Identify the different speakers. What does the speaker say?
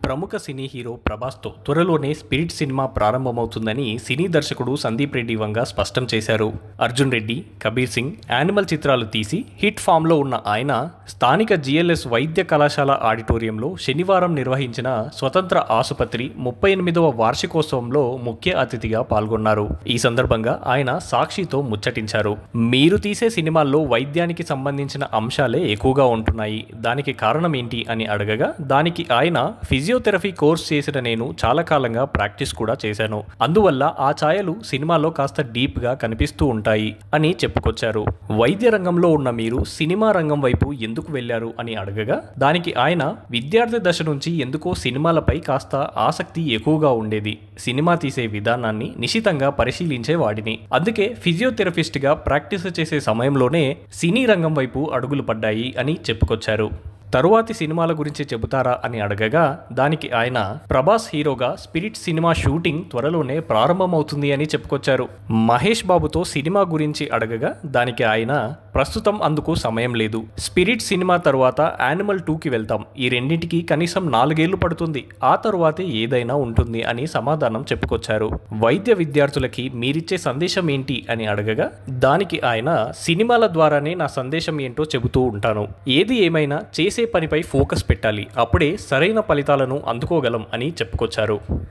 Speaker 1: ప్రముఖ cine hero ప్రభాస్తో త్వరలోనే spirit cinema ప్రారంభమవుతుందని సినీ దర్శకుడు సందీప్ రెడ్డి వంగ స్పష్టం చేశారు అర్జున్ రెడ్డి కబీర్ సింగ్ యానిమల్ చిత్రాలు తీసి హిట్ ఫామ్లో ఉన్న ఆయన స్థానిక జిఎల్ఎస్ వైద్య కళాశాల ఆడిటోరియంలో శనివారం నిర్వహించిన స్వతంత్ర ఆసుపత్రి ముప్పై ఎనిమిదవ వార్షికోత్సవంలో ముఖ్య అతిథిగా పాల్గొన్నారు ఈ సందర్భంగా ఆయన సాక్షితో ముచ్చటించారు మీరు తీసే సినిమాల్లో వైద్యానికి సంబంధించిన అంశాలే ఎక్కువగా ఉంటున్నాయి దానికి కారణం ఏంటి అని అడగగా దానికి ఆయన ఫిజియోథెరపీ కోర్స్ చేసిన నేను చాలా కాలంగా ప్రాక్టీస్ కూడా చేశాను అందువల్ల ఆ ఛాయలు సినిమాలో కాస్త డీప్ గా కనిపిస్తూ ఉంటాయి అని చెప్పుకొచ్చారు వైద్య రంగంలో ఉన్న మీరు సినిమా రంగం వైపు ఎందుకు వెళ్లారు అని అడగగా దానికి ఆయన విద్యార్థి దశ నుంచి ఎందుకో సినిమాలపై కాస్త ఆసక్తి ఎక్కువగా ఉండేది సినిమా తీసే విధానాన్ని నిశితంగా పరిశీలించే వాడిని అందుకే ఫిజియోథెరపిస్ట్ గా ప్రాక్టీస్ చేసే సమయంలోనే సినీ రంగం వైపు అడుగులు పడ్డాయి అని చెప్పుకొచ్చారు తరువాతి సినిమాల గురించి చెబుతారా అని అడగగా దానికి ఆయన ప్రభాస్ హీరోగా స్పిరిట్ సినిమా షూటింగ్ త్వరలోనే ప్రారంభమవుతుంది అని చెప్పుకొచ్చారు మహేష్ బాబుతో సినిమా గురించి అడగగా దానికి ఆయన ప్రస్తుతం అందుకు సమయం లేదు స్పిరిట్ సినిమా తరువాత యానిమల్ టూకి వెళ్తాం ఈ రెండింటికి కనీసం నాలుగేళ్లు పడుతుంది ఆ తరువాతే ఏదైనా ఉంటుంది అని సమాధానం చెప్పుకొచ్చారు వైద్య విద్యార్థులకి మీరిచ్చే సందేశం ఏంటి అని అడగగా దానికి ఆయన సినిమాల ద్వారానే నా సందేశం ఏంటో చెబుతూ ఉంటాను ఏది ఏమైనా చేసే పనిపై ఫోకస్ పెట్టాలి అప్పుడే సరైన ఫలితాలను అందుకోగలం అని చెప్పుకొచ్చారు